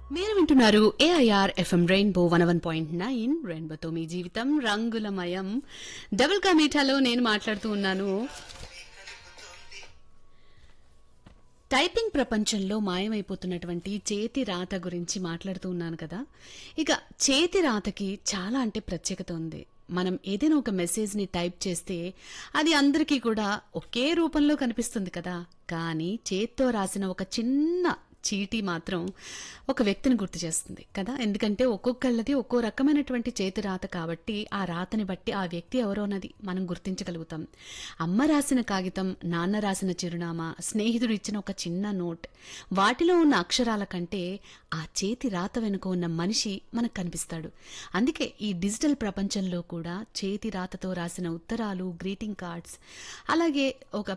మీరు వింటున్నారు AIR FM rainbow one one point nine రెయిన్బోతో మీ జీవితం రంగులమయం డబుల్ కా మీఠాలో నేను మాట్లాడుతూ ఉన్నాను టైపింగ్ ప్రపంచంలో మాయమైపోతున్నటువంటి చేతి రాత గురించి మాట్లాడుతూ ఉన్నాను కదా ఇక చేతి రాతకి చాలా అంటే ప్రత్యేకత ఉంది మనం ఏదైనా ఒక మెసేజ్ని టైప్ చేస్తే అది అందరికీ కూడా ఒకే రూపంలో కనిపిస్తుంది కదా కానీ చేత్తో రాసిన ఒక చిన్న చీటీ మాత్రం ఒక వ్యక్తిని గుర్తు చేస్తుంది కదా ఎందుకంటే ఒక్కొక్కళ్ళది ఒక్కో రకమైనటువంటి చేతి రాత కాబట్టి ఆ రాతని బట్టి ఆ వ్యక్తి ఎవరో అన్నది మనం గుర్తించగలుగుతాం అమ్మ రాసిన కాగితం నాన్న రాసిన చిరునామా స్నేహితుడు ఇచ్చిన ఒక చిన్న నోట్ వాటిలో ఉన్న అక్షరాల కంటే ఆ చేతి రాత వెనుక ఉన్న మనిషి మనకు కనిపిస్తాడు అందుకే ఈ డిజిటల్ ప్రపంచంలో కూడా చేతి రాతతో రాసిన ఉత్తరాలు గ్రీటింగ్ కార్డ్స్ అలాగే ఒక